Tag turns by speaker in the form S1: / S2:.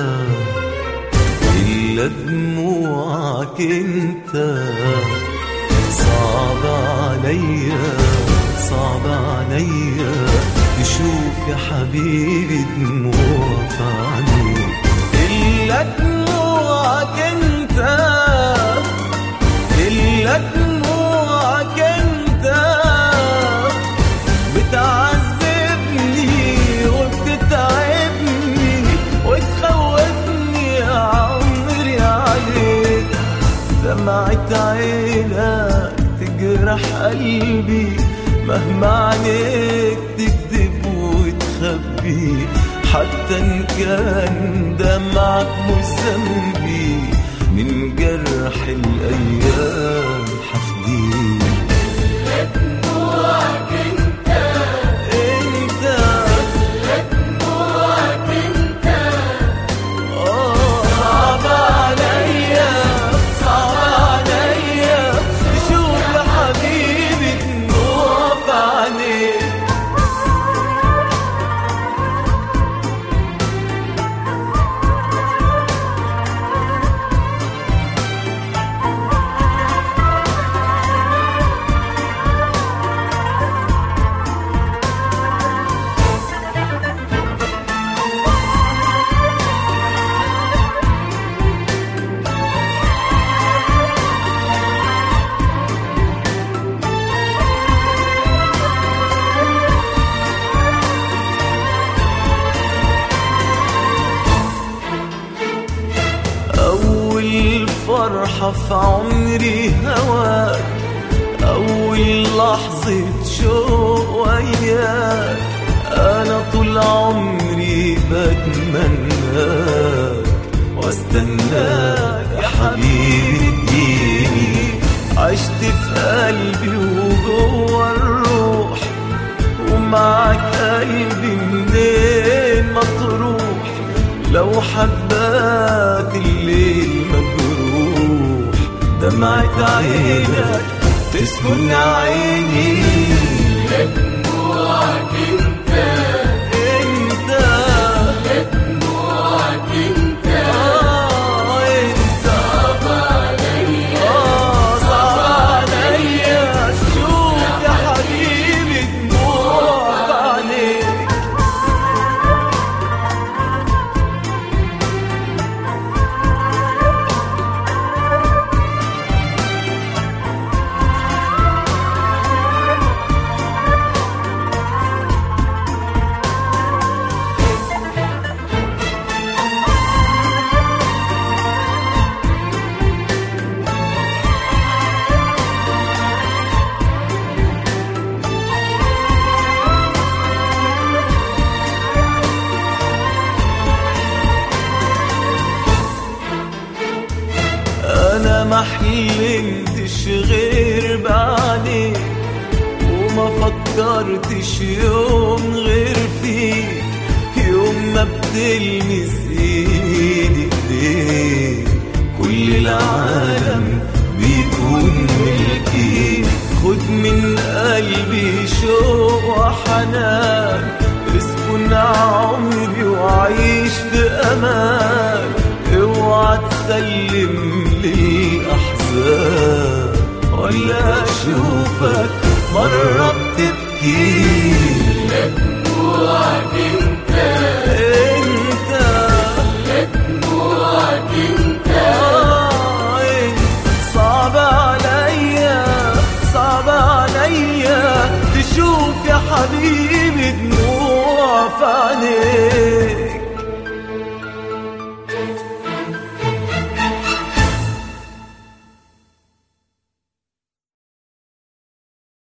S1: إلا دموعك انت صعب عليا صعب عليا تشوف يا حبيبي دموع في عينيك إلا دموعك انت إلا دموعك انت بتعذبني وبتتعبني وتخوفني يا عمري عليك دمعة عينك تجرح قلبي مهما عليك تكذب وتخبي حتى ان كان دمعك مش ذنبي من جرح الايام حفديك انت آه، صعب عليا صعب عليا تشوف يا حبيبي دموع في عينيك أول فرحة في عمري هواك أول لحظة شوق وياك أنا طول عمري بتمناك واستناك يا حبيبي تجيني عشت في قلبي وجوه الروح ومعك قلبي منين ما تروح لو حباك الليل مجروح دمعة عينك تسكن عيني
S2: دموعك انت
S1: انت
S2: دموعك انت
S1: آه انت
S2: صعب عليا
S1: آه صعب عليا شوف يا حبيبي دموع في عينيك انا ما حلمتش غير بعدك وما فكرتش يوم غير فيك يوم ما بتلمس ايدي ايديك كل العالم بيكون ملكي خد من قلبي شوق وحنان اسكن عمري وعيش في امان اوعى تسلم للاحزان ولا اشوفك مرة بتبكي
S2: دموعك انت